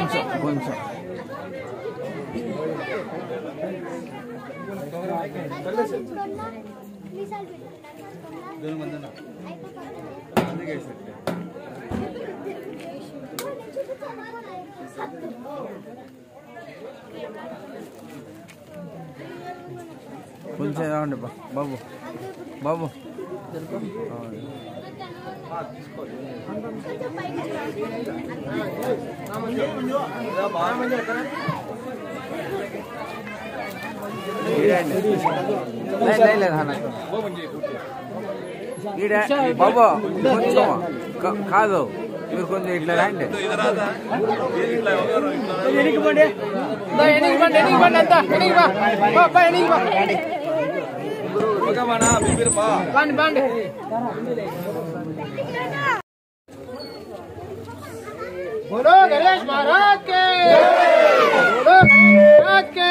కొంచెం కొంచెం కొంచెం రావండి బా బాబు బాబు లేదు లేదు, లేదు అన్న ఈడ బాబు కొంచెం కా- కాదు మీరు కొంచెం ఇట్లా రండి बोलो गणेश महाराज के बोलो गणेश महाराज के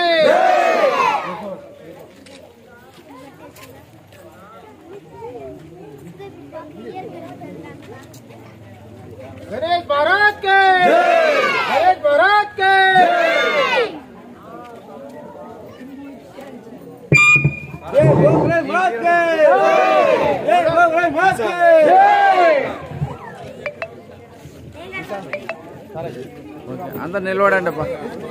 गणेश महाराज के गणेश महाराज के ఓకే అందరు నిలబడండి అప్ప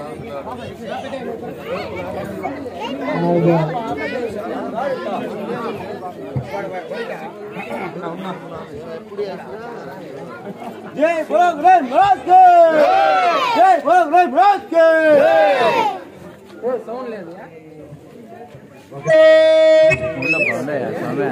जय बोलो गणेश महाराज के जय बोलो गणेश महाराज के ఉండప్ప ఉండయా స్వామి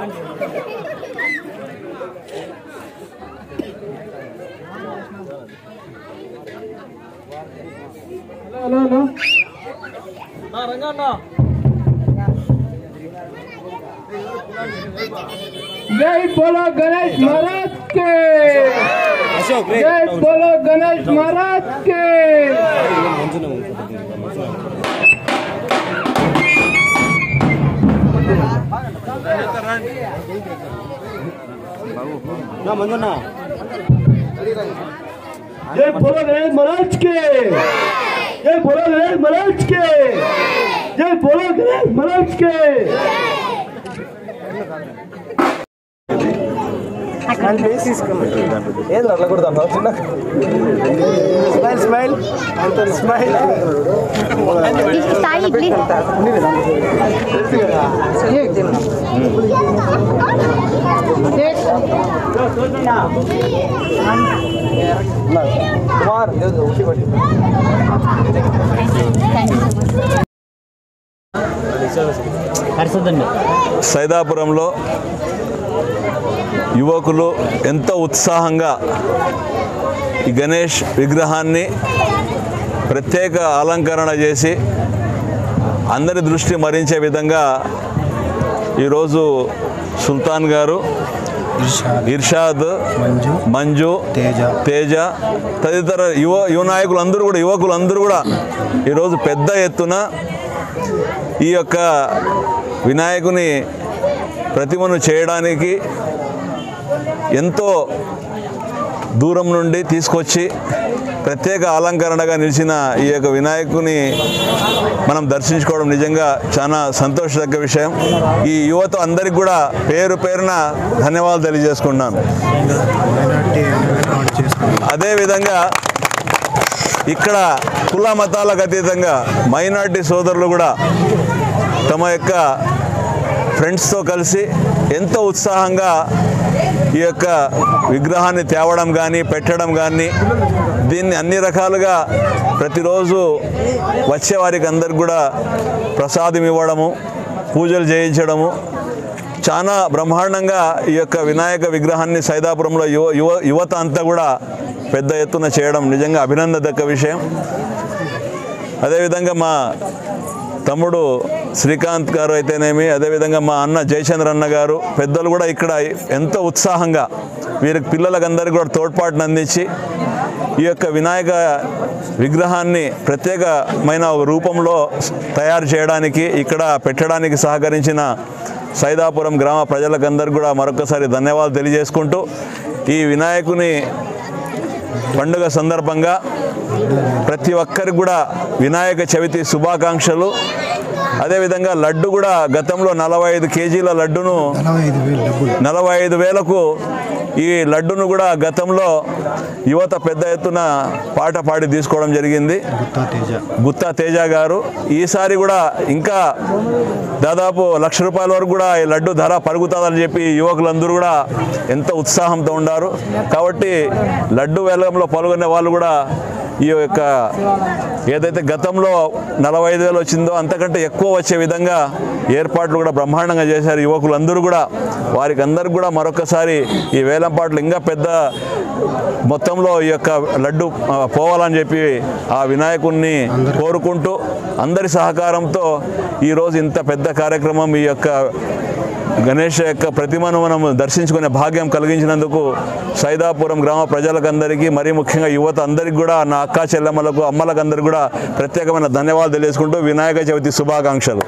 जय बोलो गणेश महाराज के जय बोलो गणेश महाराज के బాబు जय बोलो गणेश महाराज के जय बोलो गणेश महाराज के जय बोलो गणेश महाराज के స్మైల్ స్మైల్ స్మైల్ సాయి ప్లీజ్ కుమార్ సైదాపురంలో యువకులు ఎంతో ఉత్సాహంగా ఈ గణేష్ విగ్రహాన్ని ప్రత్యేక అలంకరణ చేసి అందరి దృష్టి మరించే విధంగా ఈరోజు సుల్తాన్ గారు ఇర్షాద్ మంజు తేజ తేజ తదితర యువ యువ నాయకులు అందరూ కూడా యువకులు అందరూ కూడా ఈరోజు పెద్ద ఎత్తున ఈ యొక్క వినాయకుని ప్రతిమను చేయడానికి ఎంతో దూరం నుండి తీసుకొచ్చి ప్రత్యేక అలంకరణగా నిలిచిన ఈ యొక్క వినాయకుని మనం దర్శించుకోవడం నిజంగా చాలా సంతోషదగ్గ విషయం ఈ యువత అందరికి కూడా పేరు పేరున ధన్యవాదాలు తెలియజేసుకున్నాను అదేవిధంగా ఇక్కడ కుల మతాలకు అతీతంగా మైనార్టీ సోదరులు కూడా తమ యొక్క ఫ్రెండ్స్తో కలిసి ఎంతో ఉత్సాహంగా ఈ యొక్క విగ్రహాన్ని తేవడం కానీ పెట్టడం కానీ దీన్ని అన్ని రకాలుగా ప్రతిరోజు వచ్చే వారికి అందరికి కూడా ప్రసాదం ఇవ్వడము పూజలు చేయించడము చాలా బ్రహ్మాండంగా ఈ యొక్క వినాయక విగ్రహాన్ని సైదాపురంలో యువ యువ యువత అంతా కూడా పెద్ద ఎత్తున చేయడం నిజంగా అభినందదగ్గ విషయం అదేవిధంగా మా తమ్ముడు శ్రీకాంత్ గారు అయితేనేమి అదేవిధంగా మా అన్న జయచంద్ర అన్న గారు పెద్దలు కూడా ఇక్కడ ఎంతో ఉత్సాహంగా వీరికి పిల్లలకు అందరికీ కూడా తోడ్పాటును అందించి ఈ యొక్క వినాయక విగ్రహాన్ని ప్రత్యేకమైన ఒక రూపంలో తయారు చేయడానికి ఇక్కడ పెట్టడానికి సహకరించిన సైదాపురం గ్రామ ప్రజలకందరికీ కూడా మరొకసారి ధన్యవాదాలు తెలియజేసుకుంటూ ఈ వినాయకుని పండుగ సందర్భంగా ప్రతి ఒక్కరికి కూడా వినాయక చవితి శుభాకాంక్షలు అదేవిధంగా లడ్డు కూడా గతంలో నలభై ఐదు కేజీల లడ్డును నలభై ఐదు వేలు డబ్బులు నలభై ఐదు వేలకు ఈ లడ్డును కూడా గతంలో యువత పెద్ద ఎత్తున పాట పాడి తీసుకోవడం జరిగింది గుత్తా తేజ గుత్తా తేజ గారు ఈసారి కూడా ఇంకా దాదాపు లక్ష రూపాయల వరకు కూడా ఈ లడ్డు ధర పరుగుతుందని చెప్పి యువకులందరూ కూడా ఎంతో ఉత్సాహంతో ఉన్నారు కాబట్టి లడ్డు వేలంలో పాల్గొనే వాళ్ళు కూడా ఈ యొక్క ఏదైతే గతంలో నలభై ఐదు వేలు వచ్చిందో అంతకంటే ఎక్కువ వచ్చే విధంగా ఏర్పాట్లు కూడా బ్రహ్మాండంగా చేశారు యువకులందరూ కూడా వారికి అందరికి కూడా మరొకసారి ఈ వేలంపాట్లు ఇంకా పెద్ద మొత్తంలో ఈ యొక్క లడ్డు ఆ, పోవాలని చెప్పి ఆ వినాయకుడిని కోరుకుంటూ అందరి సహకారంతో ఈరోజు ఇంత పెద్ద కార్యక్రమం ఈ యొక్క గణేష్ యొక్క ప్రతిమను మనం దర్శించుకునే భాగ్యం కలిగించినందుకు సైదాపురం గ్రామ ప్రజలకందరికీ మరీ ముఖ్యంగా యువత అందరికీ కూడా నా అక్క చెల్లెమ్మలకు అమ్మలకు అందరికీ కూడా ప్రత్యేకమైన ధన్యవాదాలు తెలియజేసుకుంటూ వినాయక చవితి శుభాకాంక్షలు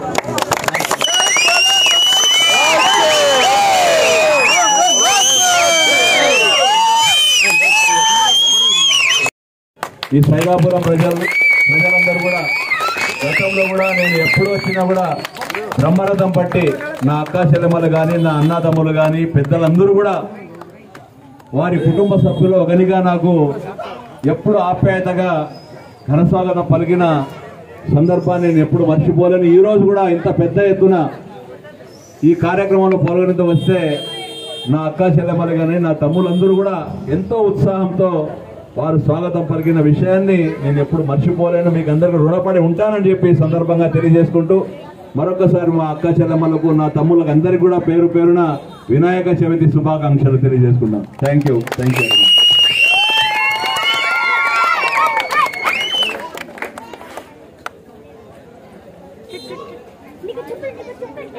ఈ సైదాపురం ప్రజలు ప్రజలందరూ కూడా గతంలో కూడా నేను ఎప్పుడు వచ్చినా కూడా బ్రహ్మరథం పట్టి నా అక్క చెల్లెమ్మలు కానీ నా అన్నదమ్ములు కానీ పెద్దలందరూ కూడా వారి కుటుంబ సభ్యులు ఒకనిగా నాకు ఎప్పుడు ఆప్యాయతగా ఘనస్వాగతం పలికిన సందర్భాన్ని నేను ఎప్పుడు మర్చిపోలేను ఈ రోజు కూడా ఇంత పెద్ద ఎత్తున ఈ కార్యక్రమంలో పాల్గొనేందుకు వస్తే నా అక్క చెల్లెమ్మలు కానీ నా తమ్ములందరూ కూడా ఎంతో ఉత్సాహంతో వారు స్వాగతం పలికిన విషయాన్ని నేను ఎప్పుడు మర్చిపోలేను మీకు అందరికీ రుణపడి ఉంటానని చెప్పి ఈ సందర్భంగా తెలియజేసుకుంటూ మరొకసారి మా అక్క చెల్లెమ్మలకు నా తమ్ములకు అందరికీ కూడా పేరు పేరున వినాయక చవితి శుభాకాంక్షలు తెలియజేసుకున్నాను థ్యాంక్ యూ థ్యాంక్ యూ నీకు చెప్పండి నీకు చెప్పండి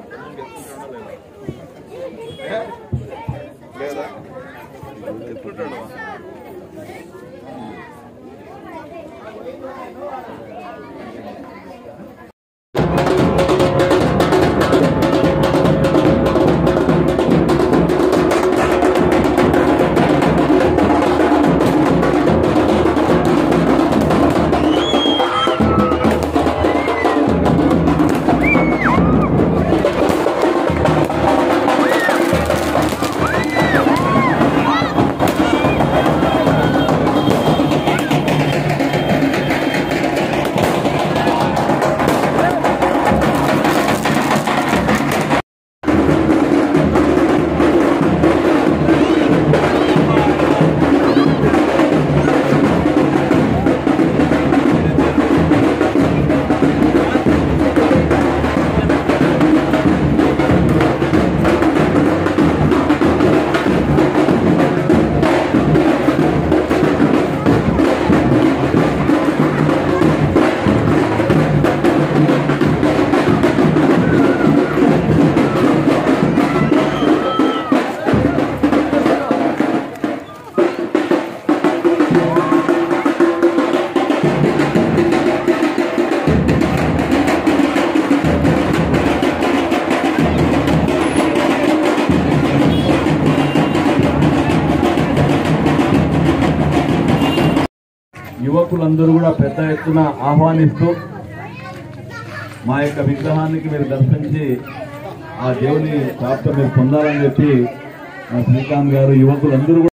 యువకులందరూ కూడా పెద్ద ఎత్తున ఆహ్వానిస్తూ మా యొక్క విగ్రహానికి మీరు దర్శించి ఆ దేవుని ప్రాప్తం మీరు పొందాలని చెప్పి మా శ్రీకాంత్ గారు యువకులందరూ కూడా